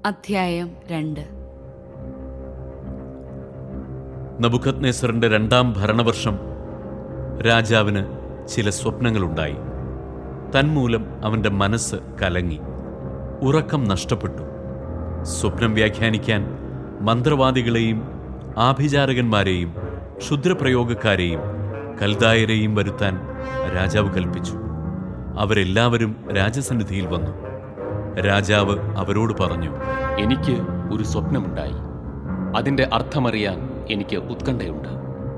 അധ്യായം രണ്ട് നബുക്കത്നേസറിന്റെ രണ്ടാം ഭരണവർഷം രാജാവിന് ചില സ്വപ്നങ്ങളുണ്ടായി തന്മൂലം അവന്റെ മനസ്സ് കലങ്ങി ഉറക്കം നഷ്ടപ്പെട്ടു സ്വപ്നം വ്യാഖ്യാനിക്കാൻ മന്ത്രവാദികളെയും ആഭിചാരകന്മാരെയും ക്ഷുദ്രപ്രയോഗക്കാരെയും കൽദായരെയും വരുത്താൻ രാജാവ് കൽപ്പിച്ചു അവരെല്ലാവരും രാജസന്നിധിയിൽ വന്നു രാജാവ് അവരോട് പറഞ്ഞു എനിക്ക് ഒരു സ്വപ്നമുണ്ടായി അതിന്റെ അർത്ഥമറിയാൻ എനിക്ക് ഉത്കണ്ഠയുണ്ട്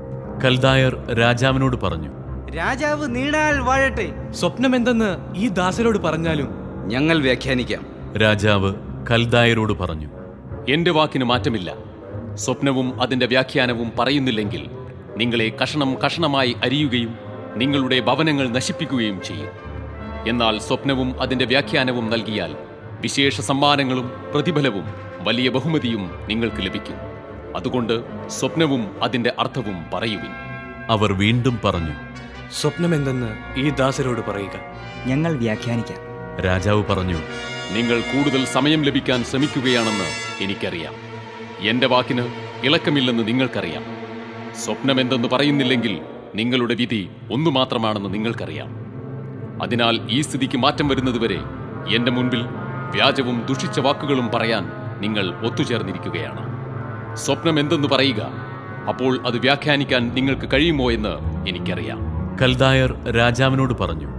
കൽദായർ രാജാവിനോട് പറഞ്ഞു രാജാവ് നീണാൽ വാഴട്ടെ സ്വപ്നം എന്തെന്ന് ഈ ദാസരോട് പറഞ്ഞാലും ഞങ്ങൾ വ്യാഖ്യാനിക്കാം രാജാവ് കൽദായരോട് പറഞ്ഞു എന്റെ വാക്കിന് മാറ്റമില്ല സ്വപ്നവും അതിന്റെ വ്യാഖ്യാനവും പറയുന്നില്ലെങ്കിൽ നിങ്ങളെ കഷണം കഷണമായി അരിയുകയും നിങ്ങളുടെ ഭവനങ്ങൾ നശിപ്പിക്കുകയും ചെയ്യും എന്നാൽ സ്വപ്നവും അതിന്റെ വ്യാഖ്യാനവും നൽകിയാൽ വിശേഷ സമ്മാനങ്ങളും പ്രതിഫലവും വലിയ ബഹുമതിയും നിങ്ങൾക്ക് ലഭിക്കും അതുകൊണ്ട് സ്വപ്നവും അതിന്റെ അർത്ഥവും പറയുവിൻ അവർ വീണ്ടും പറഞ്ഞു സ്വപ്നം എന്തെന്ന് ഈ ദാസരോട് പറയുക ഞങ്ങൾ വ്യാഖ്യാനിക്കാം രാജാവ് പറഞ്ഞു നിങ്ങൾ കൂടുതൽ സമയം ലഭിക്കാൻ ശ്രമിക്കുകയാണെന്ന് എനിക്കറിയാം എന്റെ വാക്കിന് ഇളക്കമില്ലെന്ന് നിങ്ങൾക്കറിയാം സ്വപ്നമെന്തെന്ന് പറയുന്നില്ലെങ്കിൽ നിങ്ങളുടെ വിധി ഒന്നു മാത്രമാണെന്ന് നിങ്ങൾക്കറിയാം അതിനാൽ ഈ സ്ഥിതിക്ക് മാറ്റം വരുന്നതുവരെ എന്റെ മുൻപിൽ വ്യാജവും ദുഷിച്ച വാക്കുകളും പറയാൻ നിങ്ങൾ ഒത്തുചേർന്നിരിക്കുകയാണ് സ്വപ്നം എന്തെന്ന് പറയുക അപ്പോൾ അത് വ്യാഖ്യാനിക്കാൻ നിങ്ങൾക്ക് കഴിയുമോ എന്ന് എനിക്കറിയാം കൽദായർ രാജാവിനോട് പറഞ്ഞു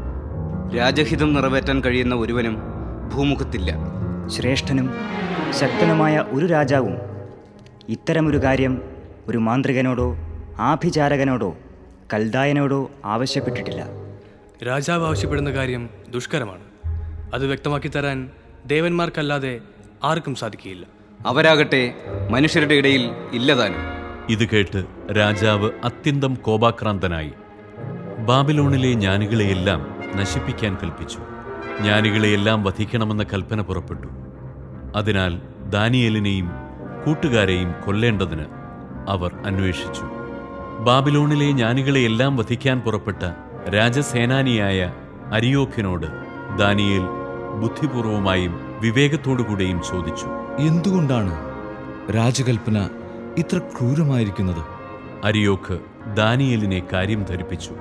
രാജഹിതം നിറവേറ്റാൻ കഴിയുന്ന ഒരുവനും ഭൂമുഖത്തില്ല ശ്രേഷ്ഠനും ശക്തനുമായ ഒരു രാജാവും ഇത്തരമൊരു കാര്യം ഒരു മാന്ത്രികനോടോ ആഭിചാരകനോടോ കൽദായനോടോ ആവശ്യപ്പെട്ടിട്ടില്ല രാജാവ് ആവശ്യപ്പെടുന്ന കാര്യം ദുഷ്കരമാണ് അത് വ്യക്തമാക്കി തരാൻ ദേവന്മാർക്കല്ലാതെ ആർക്കും സാധിക്കുകയില്ല അവരാകട്ടെ മനുഷ്യരുടെ ഇടയിൽ ഇല്ലതാനും ഇത് കേട്ട് രാജാവ് അത്യന്തം കോപാക്രാന്തനായി ബാബിലോണിലെ ജ്ഞാനികളെയെല്ലാം നശിപ്പിക്കാൻ കൽപ്പിച്ചു ജ്ഞാനികളെയെല്ലാം വധിക്കണമെന്ന കൽപ്പന പുറപ്പെട്ടു അതിനാൽ ദാനിയേലിനെയും കൂട്ടുകാരെയും കൊല്ലേണ്ടതിന് അവർ അന്വേഷിച്ചു ബാബിലോണിലെ ജ്ഞാനികളെയെല്ലാം വധിക്കാൻ പുറപ്പെട്ട രാജസേനാനിയായ അരിയോഖിനോട് ദാനിയേൽ ബുദ്ധിപൂർവമായും വിവേകത്തോടുകൂടെയും ചോദിച്ചു എന്തുകൊണ്ടാണ് രാജകൽപ്പന ഇത്ര ക്രൂരമായിരിക്കുന്നത് അരിയോക്ക് ദാനിയേലിനെ കാര്യം ധരിപ്പിച്ചു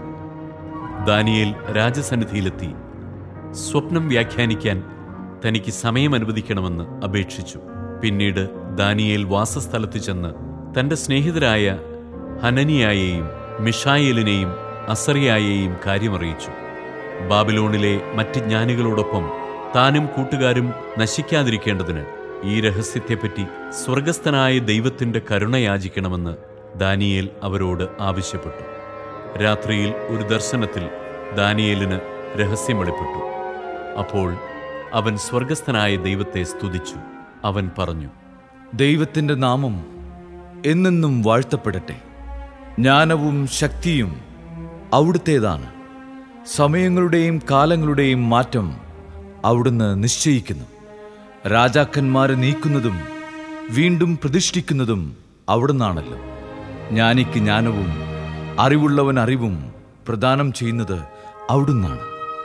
ദാനിയേൽ രാജസന്നിധിയിലെത്തി സ്വപ്നം വ്യാഖ്യാനിക്കാൻ തനിക്ക് സമയം അനുവദിക്കണമെന്ന് അപേക്ഷിച്ചു പിന്നീട് ദാനിയേൽ വാസസ്ഥലത്ത് ചെന്ന് തന്റെ സ്നേഹിതരായ ഹനനിയായെയും മിഷായേലിനെയും അസറിയായെയും കാര്യമറിയിച്ചു ബാബിലോണിലെ മറ്റ് ജ്ഞാനികളോടൊപ്പം താനും കൂട്ടുകാരും നശിക്കാതിരിക്കേണ്ടതിന് ഈ രഹസ്യത്തെപ്പറ്റി സ്വർഗസ്ഥനായ ദൈവത്തിന്റെ കരുണ യാചിക്കണമെന്ന് ദാനിയേൽ അവരോട് ആവശ്യപ്പെട്ടു രാത്രിയിൽ ഒരു ദർശനത്തിൽ ദാനിയേലിന് രഹസ്യം വെളിപ്പെട്ടു അപ്പോൾ അവൻ സ്വർഗസ്ഥനായ ദൈവത്തെ സ്തുതിച്ചു അവൻ പറഞ്ഞു ദൈവത്തിന്റെ നാമം എന്നെന്നും വാഴ്ത്തപ്പെടട്ടെ ജ്ഞാനവും ശക്തിയും അവിടുത്തേതാണ് സമയങ്ങളുടെയും കാലങ്ങളുടെയും മാറ്റം അവിടുന്ന് നിശ്ചയിക്കുന്നു രാജാക്കന്മാരെ നീക്കുന്നതും വീണ്ടും പ്രതിഷ്ഠിക്കുന്നതും അവിടുന്നാണല്ലോ ജ്ഞാനിക്ക് ജ്ഞാനവും അറിവുള്ളവൻ അറിവും പ്രദാനം ചെയ്യുന്നത് അവിടുന്നാണ്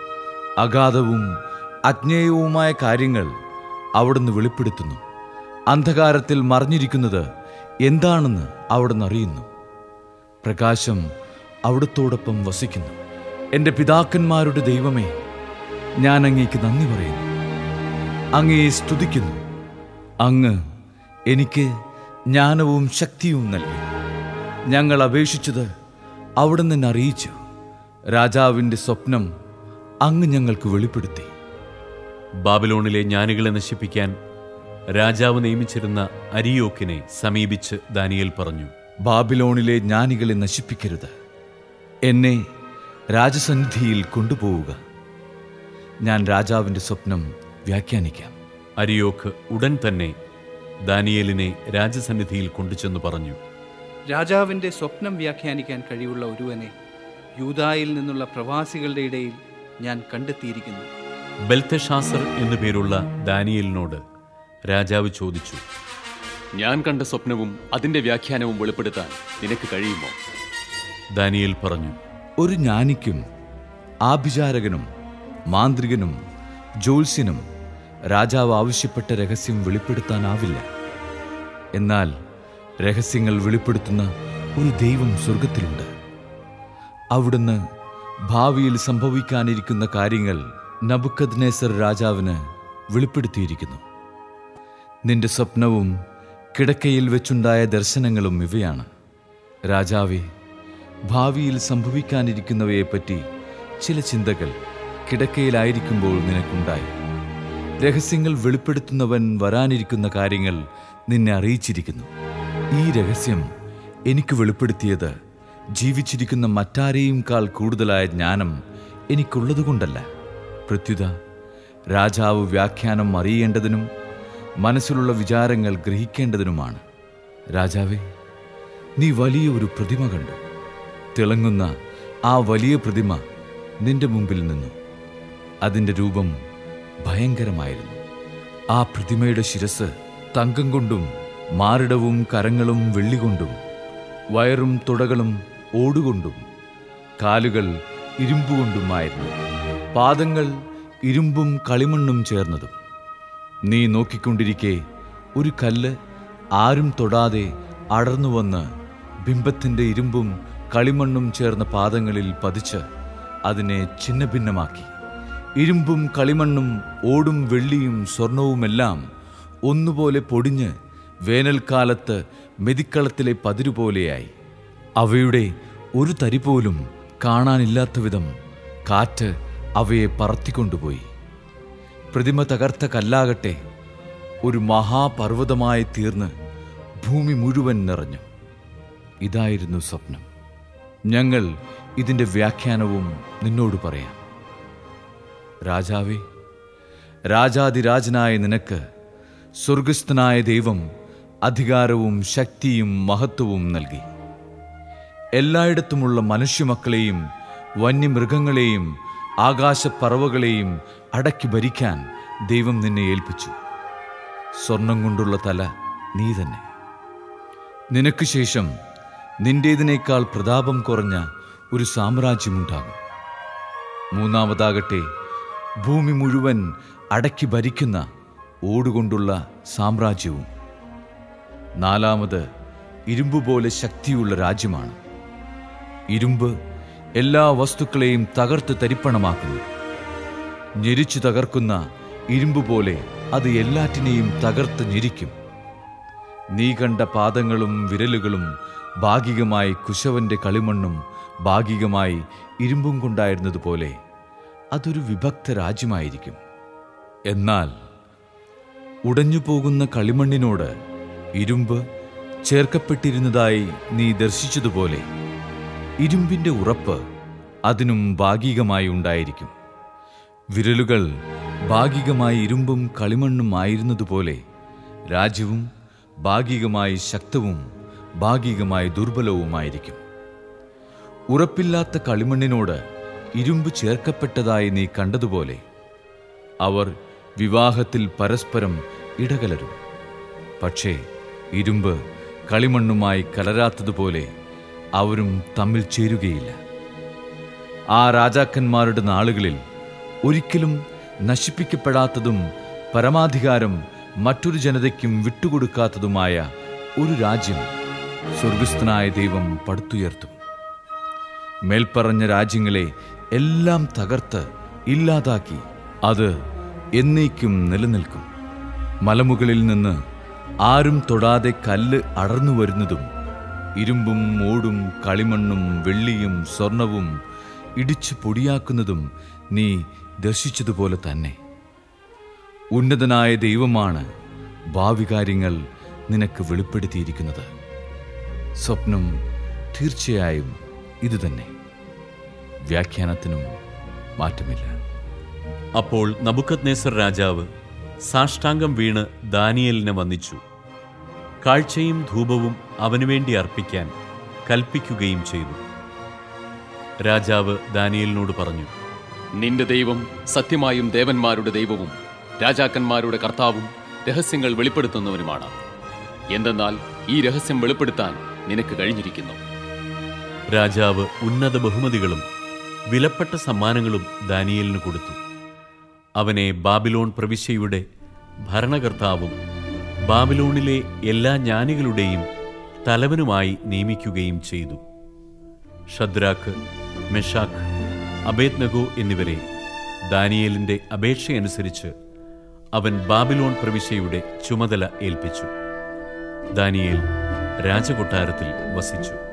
അഗാധവും അജ്ഞേയവുമായ കാര്യങ്ങൾ അവിടുന്ന് വെളിപ്പെടുത്തുന്നു അന്ധകാരത്തിൽ മറിഞ്ഞിരിക്കുന്നത് എന്താണെന്ന് അവിടുന്ന് അറിയുന്നു പ്രകാശം അവിടുത്തോടൊപ്പം വസിക്കുന്നു എൻ്റെ പിതാക്കന്മാരുടെ ദൈവമേ ഞാൻ അങ്ങേക്ക് നന്ദി പറയുന്നു അങ്ങയെ സ്തുതിക്കുന്നു അങ്ങ് എനിക്ക് ജ്ഞാനവും ശക്തിയും നൽകി ഞങ്ങൾ അപേക്ഷിച്ചത് അവിടുന്ന് എന്നെ അറിയിച്ചു രാജാവിൻ്റെ സ്വപ്നം അങ്ങ് ഞങ്ങൾക്ക് വെളിപ്പെടുത്തി ബാബിലോണിലെ ജ്ഞാനികളെ നശിപ്പിക്കാൻ രാജാവ് നിയമിച്ചിരുന്ന അരിയോക്കിനെ സമീപിച്ച് ദാനിയേൽ പറഞ്ഞു ബാബിലോണിലെ ജ്ഞാനികളെ നശിപ്പിക്കരുത് എന്നെ രാജസന്നിധിയിൽ കൊണ്ടുപോവുക ഞാൻ രാജാവിൻ്റെ സ്വപ്നം വ്യാഖ്യാനിക്കാം അരിയോക്ക് ഉടൻ തന്നെ ദാനിയേലിനെ രാജസന്നിധിയിൽ കൊണ്ടുചെന്ന് പറഞ്ഞു രാജാവിൻ്റെ സ്വപ്നം വ്യാഖ്യാനിക്കാൻ കഴിവുള്ള ഒരുവനെ യൂതായിൽ നിന്നുള്ള പ്രവാസികളുടെ ഇടയിൽ ഞാൻ കണ്ടെത്തിയിരിക്കുന്നു ബെൽത്തഷാസർ എന്നു പേരുള്ള ദാനിയേലിനോട് രാജാവ് ചോദിച്ചു ഞാൻ കണ്ട സ്വപ്നവും അതിന്റെ വ്യാഖ്യാനവും വെളിപ്പെടുത്താൻ നിനക്ക് കഴിയുമോ ദാനിയേൽ പറഞ്ഞു ഒരു ജ്ഞാനിക്കും ആഭിചാരകനും മാന്ത്രികനും ജ്യോത്സ്യനും രാജാവ് ആവശ്യപ്പെട്ട രഹസ്യം വെളിപ്പെടുത്താനാവില്ല എന്നാൽ രഹസ്യങ്ങൾ വെളിപ്പെടുത്തുന്ന ഒരു ദൈവം സ്വർഗത്തിലുണ്ട് അവിടുന്ന് ഭാവിയിൽ സംഭവിക്കാനിരിക്കുന്ന കാര്യങ്ങൾ നബുക്കദ്നേസർ രാജാവിന് വെളിപ്പെടുത്തിയിരിക്കുന്നു നിന്റെ സ്വപ്നവും കിടക്കയിൽ വെച്ചുണ്ടായ ദർശനങ്ങളും ഇവയാണ് രാജാവേ ഭാവിയിൽ സംഭവിക്കാനിരിക്കുന്നവയെപ്പറ്റി ചില ചിന്തകൾ കിടക്കയിലായിരിക്കുമ്പോൾ നിനക്കുണ്ടായി രഹസ്യങ്ങൾ വെളിപ്പെടുത്തുന്നവൻ വരാനിരിക്കുന്ന കാര്യങ്ങൾ നിന്നെ അറിയിച്ചിരിക്കുന്നു ഈ രഹസ്യം എനിക്ക് വെളിപ്പെടുത്തിയത് ജീവിച്ചിരിക്കുന്ന മറ്റാരെയും കാൾ കൂടുതലായ ജ്ഞാനം എനിക്കുള്ളതുകൊണ്ടല്ല പ്രത്യുത രാജാവ് വ്യാഖ്യാനം അറിയേണ്ടതിനും മനസ്സിലുള്ള വിചാരങ്ങൾ ഗ്രഹിക്കേണ്ടതിനുമാണ് രാജാവേ നീ വലിയ ഒരു പ്രതിമ കണ്ടു തിളങ്ങുന്ന ആ വലിയ പ്രതിമ നിന്റെ മുമ്പിൽ നിന്നു അതിൻ്റെ രൂപം ഭയങ്കരമായിരുന്നു ആ പ്രതിമയുടെ ശിരസ് തങ്കം കൊണ്ടും മാറിടവും കരങ്ങളും വെള്ളികൊണ്ടും വയറും തുടകളും ഓടുകൊണ്ടും കാലുകൾ ഇരുമ്പുകൊണ്ടുമായിരുന്നു പാദങ്ങൾ ഇരുമ്പും കളിമണ്ണും ചേർന്നതും നീ നോക്കിക്കൊണ്ടിരിക്കെ ഒരു കല്ല് ആരും തൊടാതെ അടർന്നു വന്ന് ബിംബത്തിന്റെ ഇരുമ്പും കളിമണ്ണും ചേർന്ന പാദങ്ങളിൽ പതിച്ച് അതിനെ ഛിന്നഭിന്നമാക്കി ഇരുമ്പും കളിമണ്ണും ഓടും വെള്ളിയും സ്വർണവുമെല്ലാം ഒന്നുപോലെ പൊടിഞ്ഞ് വേനൽക്കാലത്ത് മെതിക്കളത്തിലെ പതിരുപോലെയായി അവയുടെ ഒരു തരി പോലും കാണാനില്ലാത്ത വിധം കാറ്റ് അവയെ പറത്തിക്കൊണ്ടുപോയി പ്രതിമ തകർത്ത കല്ലാകട്ടെ ഒരു മഹാപർവ്വതമായി തീർന്ന് ഭൂമി മുഴുവൻ നിറഞ്ഞു ഇതായിരുന്നു സ്വപ്നം ഞങ്ങൾ ഇതിൻ്റെ വ്യാഖ്യാനവും നിന്നോട് പറയാം രാജാവേ രാജാതിരാജനായ നിനക്ക് സ്വർഗസ്ഥനായ ദൈവം അധികാരവും ശക്തിയും മഹത്വവും നൽകി എല്ലായിടത്തുമുള്ള മനുഷ്യമക്കളെയും വന്യമൃഗങ്ങളെയും ആകാശപ്പറവകളെയും അടക്കി ഭരിക്കാൻ ദൈവം നിന്നെ ഏൽപ്പിച്ചു സ്വർണം കൊണ്ടുള്ള തല നീ തന്നെ നിനക്ക് ശേഷം നിന്റേതിനേക്കാൾ പ്രതാപം കുറഞ്ഞ ഒരു സാമ്രാജ്യമുണ്ടാകും മൂന്നാമതാകട്ടെ ഭൂമി മുഴുവൻ അടക്കി ഭരിക്കുന്ന ഓടുകൊണ്ടുള്ള സാമ്രാജ്യവും നാലാമത് ഇരുമ്പുപോലെ ശക്തിയുള്ള രാജ്യമാണ് ഇരുമ്പ് എല്ലാ വസ്തുക്കളെയും തകർത്ത് തരിപ്പണമാക്കുന്നു ഞെരിച്ചു തകർക്കുന്ന ഇരുമ്പ് പോലെ അത് എല്ലാറ്റിനെയും തകർത്ത് ഞെരിക്കും നീ കണ്ട പാദങ്ങളും വിരലുകളും ഭാഗികമായി കുശവന്റെ കളിമണ്ണും ഭാഗികമായി ഇരുമ്പും കൊണ്ടായിരുന്നതുപോലെ അതൊരു വിഭക്ത രാജ്യമായിരിക്കും എന്നാൽ ഉടഞ്ഞു പോകുന്ന കളിമണ്ണിനോട് ഇരുമ്പ് ചേർക്കപ്പെട്ടിരുന്നതായി നീ ദർശിച്ചതുപോലെ ഇരുമ്പിന്റെ ഉറപ്പ് അതിനും ഭാഗികമായി ഉണ്ടായിരിക്കും വിരലുകൾ ഭാഗികമായി ഇരുമ്പും കളിമണ്ണും ആയിരുന്നതുപോലെ രാജ്യവും ഭാഗികമായി ശക്തവും ഭാഗികമായി ദുർബലവുമായിരിക്കും ഉറപ്പില്ലാത്ത കളിമണ്ണിനോട് ഇരുമ്പ് ചേർക്കപ്പെട്ടതായി നീ കണ്ടതുപോലെ അവർ വിവാഹത്തിൽ പരസ്പരം ഇടകലരും പക്ഷേ ഇരുമ്പ് കളിമണ്ണുമായി കലരാത്തതുപോലെ അവരും തമ്മിൽ ചേരുകയില്ല ആ രാജാക്കന്മാരുടെ നാളുകളിൽ ഒരിക്കലും നശിപ്പിക്കപ്പെടാത്തതും പരമാധികാരം മറ്റൊരു ജനതയ്ക്കും വിട്ടുകൊടുക്കാത്തതുമായ ഒരു രാജ്യം സ്വർഗസ്ഥനായ ദൈവം പടുത്തുയർത്തും മേൽപ്പറഞ്ഞ രാജ്യങ്ങളെ എല്ലാം തകർത്ത് ഇല്ലാതാക്കി അത് എന്നേക്കും നിലനിൽക്കും മലമുകളിൽ നിന്ന് ആരും തൊടാതെ കല്ല് അടർന്നു വരുന്നതും ഇരുമ്പും ഓടും കളിമണ്ണും വെള്ളിയും സ്വർണവും ഇടിച്ചു പൊടിയാക്കുന്നതും നീ ദർശിച്ചതുപോലെ തന്നെ ഉന്നതനായ ദൈവമാണ് ഭാവി കാര്യങ്ങൾ നിനക്ക് വെളിപ്പെടുത്തിയിരിക്കുന്നത് സ്വപ്നം തീർച്ചയായും ഇതുതന്നെ വ്യാഖ്യാനത്തിനും മാറ്റമില്ല അപ്പോൾ നബുക്കദ്നേസർ രാജാവ് സാഷ്ടാംഗം വീണ് ദാനിയേലിനെ വന്ദിച്ചു കാഴ്ചയും ധൂപവും അവനുവേണ്ടി അർപ്പിക്കാൻ കൽപ്പിക്കുകയും ചെയ്തു രാജാവ് ദാനിയേലിനോട് പറഞ്ഞു നിന്റെ ദൈവം സത്യമായും ദേവന്മാരുടെ ദൈവവും രാജാക്കന്മാരുടെ കർത്താവും രഹസ്യങ്ങൾ വെളിപ്പെടുത്തുന്നവനുമാണ് എന്തെന്നാൽ ഈ രഹസ്യം വെളിപ്പെടുത്താൻ നിനക്ക് കഴിഞ്ഞിരിക്കുന്നു രാജാവ് ഉന്നത ബഹുമതികളും വിലപ്പെട്ട സമ്മാനങ്ങളും ദാനിയേലിന് കൊടുത്തു അവനെ ബാബിലോൺ പ്രവിശ്യയുടെ ഭരണകർത്താവും ബാബിലോണിലെ എല്ലാ ജ്ഞാനികളുടെയും തലവനുമായി നിയമിക്കുകയും ചെയ്തു ഷദ്രാക്ക് മെഷാഖ് അബേദ്നഗോ എന്നിവരെ ദാനിയേലിന്റെ അപേക്ഷയനുസരിച്ച് അവൻ ബാബിലോൺ പ്രവിശ്യയുടെ ചുമതല ഏൽപ്പിച്ചു ദാനിയേൽ രാജകൊട്ടാരത്തിൽ വസിച്ചു